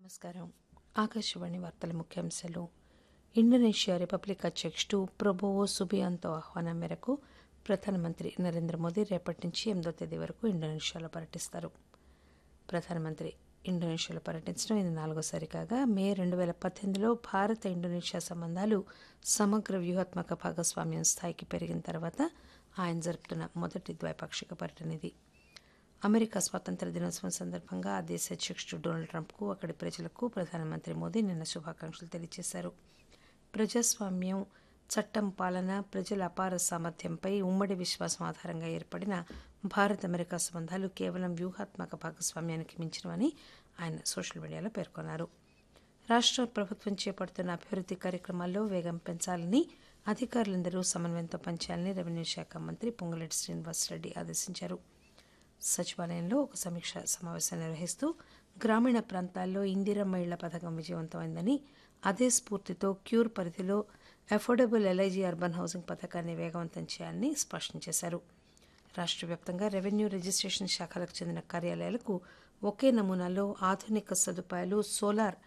నమస్కారం ఆకాశవాణి వార్తల ముఖ్యాంశాలు ఇండోనేషియా రిపబ్లిక్ అధ్యక్షుడు ప్రొబోవో సుబియాంతో ఆహ్వానం మేరకు ప్రధానమంత్రి నరేంద్ర మోదీ రేపటి నుంచి ఎనిమిదో తేదీ వరకు ఇండోనేషియాలో పర్యటిస్తారు ప్రధానమంత్రి ఇండోనేషియాలో పర్యటించడం ఇది నాలుగోసారి కాగా మే రెండు వేల పద్దెనిమిదిలో భారత ఇండోనేషియా సంబంధాలు సమగ్ర వ్యూహాత్మక భాగస్వామ్యం స్థాయికి పెరిగిన తర్వాత ఆయన జరుపుతున్న మొదటి ద్వైపాక్షిక పర్యటన ఇది అమెరికా స్వాతంత్ర దినోత్సవం సందర్భంగా ఆ దేశ అధ్యక్షుడు డొనాల్డ్ ట్రంప్కు అక్కడి ప్రజలకు ప్రధానమంత్రి మోదీ నిన్న శుభాకాంక్షలు తెలియజేశారు ప్రజాస్వామ్యం చట్టం పాలన ప్రజల అపార సామర్థ్యంపై ఉమ్మడి విశ్వాసం ఆధారంగా ఏర్పడిన భారత్ అమెరికా సంబంధాలు కేవలం వ్యూహాత్మక భాగస్వామ్యానికి మించినవని ఆయన సోషల్ మీడియాలో పేర్కొన్నారు రాష్ట్ర ప్రభుత్వం చేపడుతున్న అభివృద్ధి కార్యక్రమాల్లో వేగం పెంచాలని అధికారులందరూ సమన్వయంతో పనిచేయాలని రెవెన్యూ శాఖ మంత్రి పొంగులేటి శ్రీనివాసరెడ్డి ఆదేశించారు సచివాలయంలో ఒక సమీక్ష సమావేశం నిర్వహిస్తూ గ్రామీణ ప్రాంతాల్లో ఇందిరమ్మ ఇళ్ల పథకం విజయవంతమైందని అదే స్ఫూర్తితో క్యూర్ పరిధిలో అఫోర్డబుల్ ఎల్ఐజీ అర్బన్ హౌసింగ్ పథకాన్ని వేగవంతం చేయాలని స్పష్టం చేశారు రాష్ట్ర వ్యాప్తంగా రెవెన్యూ రిజిస్ట్రేషన్ శాఖలకు చెందిన కార్యాలయాలకు ఒకే నమూనాలో ఆధునిక సదుపాయాలు సోలార్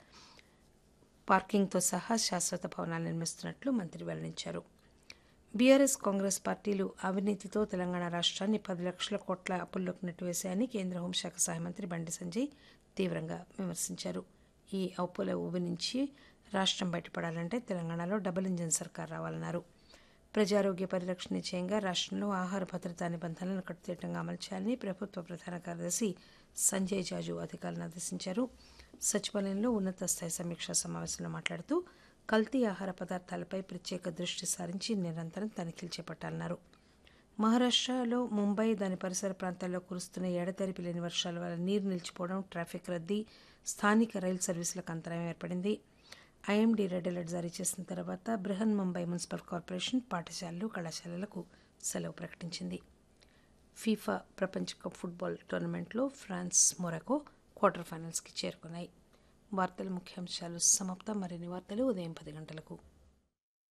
పార్కింగ్తో సహా శాశ్వత భవనాలు నిర్మిస్తున్నట్లు మంత్రి వెల్లడించారు బీఆర్ఎస్ కాంగ్రెస్ పార్టీలు అవినీతితో తెలంగాణ రాష్ట్రాన్ని పది లక్షల కోట్ల అప్పుల్లోకి నెట్టివేశాయని కేంద్ర హోంశాఖ సహాయ మంత్రి బండి సంజయ్ తీవ్రంగా విమర్శించారు ఈ అప్పుల ఊబి నుంచి రాష్ట్రం బయటపడాలంటే తెలంగాణలో డబుల్ ఇంజిన్ సర్కార్ రావాలన్నారు ప్రజారోగ్య పరిరక్షణ నిశ్చయంగా రాష్ట్రంలో ఆహార భద్రతా నిబంధనలను కట్టుదిట్టంగా అమలు చేయాలని ప్రభుత్వ ప్రధాన కార్యదర్శి సంజయ్ జాజు అధికారులను ఆదేశించారు సచివాలయంలో ఉన్నత స్థాయి సమీక్షా సమావేశంలో మాట్లాడుతూ కల్తీ ఆహార పదార్థాలపై ప్రత్యేక దృష్టి సారించి నిరంతరం తనిఖీలు చేపట్టాలన్నారు మహారాష్టలో ముంబై దాని పరిసర ప్రాంతాల్లో కురుస్తున్న ఎడతెరిపి లేని వర్షాల వల్ల నీరు నిలిచిపోవడం ట్రాఫిక్ రద్దీ స్థానిక రైలు సర్వీసులకు అంతరాయం ఏర్పడింది ఐఎండీ రెడ్ అలర్ట్ జారీ చేసిన తర్వాత బృహన్ ముంబై మున్సిపల్ కార్పొరేషన్ పాఠశాలలు కళాశాలలకు సెలవు ప్రకటించింది ఫీఫా ప్రపంచ కప్ ఫుట్బాల్ టోర్నమెంట్లో ఫ్రాన్స్ మొరకో క్వార్టర్ ఫైనల్స్కి చేరుకున్నాయి వార్తల ముఖ్యాంశాలు సమాప్తం మరిన్ని వార్తలు ఉదయం పది గంటలకు